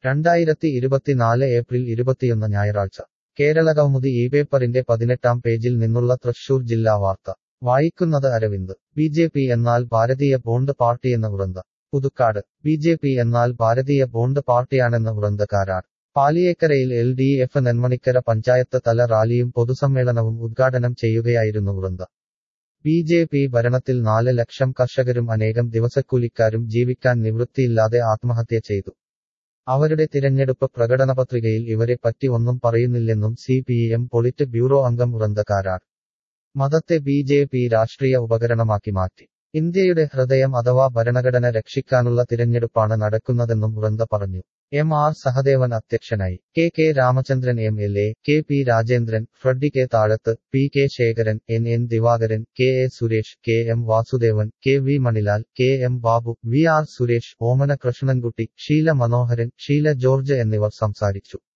രണ്ടായിരത്തി ഇരുപത്തിനാല് ഏപ്രിൽ ഇരുപത്തിയൊന്ന് ഞായറാഴ്ച കേരള കൗമുദി ഈ പേപ്പറിന്റെ പതിനെട്ടാം പേജിൽ നിന്നുള്ള തൃശൂർ ജില്ലാ വാർത്ത വായിക്കുന്നത് അരവിന്ദ് ബി ജെ പി എന്നാൽ ഭാരതീയ ബോണ്ട് പാർട്ടിയെന്ന Brinda Puthukkad B J P എന്നാൽ ഭാരതീയ ബോണ്ട് പാർട്ടിയാണെന്ന വൃന്ദക്കാരാണ് പാലിയേക്കരയിൽ L D F Nenmanikkara panchayat തല റാലിയും പൊതുസമ്മേളനവും ഉദ്ഘാടനം ചെയ്യുകയായിരുന്നു വൃന്ദ ബി ജെ പി ഭരണത്തിൽ നാല് ലക്ഷം കർഷകരും അനേകം ദിവസക്കൂലിക്കാരും ജീവിക്കാൻ നിവൃത്തിയില്ലാതെ ആത്മഹത്യ ചെയ്തു അവരുടെ തിരഞ്ഞെടുപ്പ് പ്രകടനപത്രികയിൽ ഇവരെ പറ്റി ഒന്നും പറയുന്നില്ലെന്നും C P M politburo അംഗം വൃന്ദക്കാരാണ് മതത്തെ ബി ജെ പി രാഷ്ട്രീയ ഉപകരണമാക്കി മാറ്റി ഇന്ത്യയുടെ ഹൃദയം അഥവാ ഭരണഘടന രക്ഷിക്കാനുള്ള തിരഞ്ഞെടുപ്പാണ് നടക്കുന്നതെന്നും വൃന്ദ പറഞ്ഞു എം ആർ സഹദേവൻ അധ്യക്ഷനായി K K Ramachandran M L A K P Rajendran Freddy K Thazhath P K Sekharan N N Divakaran K A Suresh K M Vasudevan K V Manilal K M Babu V R Suresh Omana Krishnankutty Sheela Manoharan Sheela George എന്നിവർ സംസാരിച്ചു